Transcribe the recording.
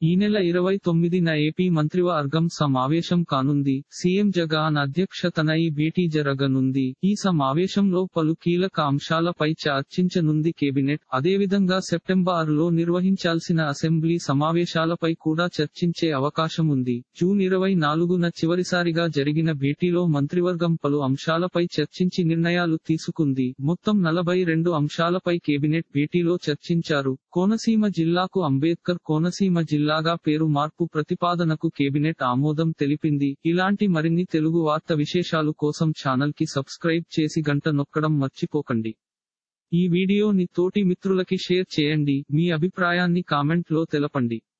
ఈ నెల ఇరవై తొమ్మిదిన ఏపీ మంత్రివర్గం సమావేశం కానుంది సీఎం జగన్ అధ్యక్షతన ఈ భేటీ జరగనుంది ఈ సమావేశంలో పలు కీలక అంశాలపై చర్చించనుంది కేబినెట్ అదేవిధంగా సెప్టెంబర్ లో నిర్వహించాల్సిన అసెంబ్లీ సమావేశాలపై కూడా చర్చించే అవకాశం ఉంది జూన్ ఇరవై నాలుగున చివరిసారిగా జరిగిన భేటీలో మంత్రివర్గం పలు అంశాలపై చర్చించి నిర్ణయాలు తీసుకుంది మొత్తం నలభై రెండు అంశాలపై కేబినెట్ భేటీలో చర్చించారు కోనసీమ జిల్లాకు అంబేద్కర్ కోనసీమ జిల్లాగా పేరు మార్పు ప్రతిపాదనకు కేబినెట్ ఆమోదం తెలిపింది ఇలాంటి మరిన్ని తెలుగు వార్త విశేషాలు కోసం ఛానల్ కి సబ్స్క్రైబ్ చేసి గంట నొక్కడం మర్చిపోకండి ఈ వీడియోని తోటి మిత్రులకి షేర్ చేయండి మీ అభిప్రాయాన్ని కామెంట్ లో తెలపండి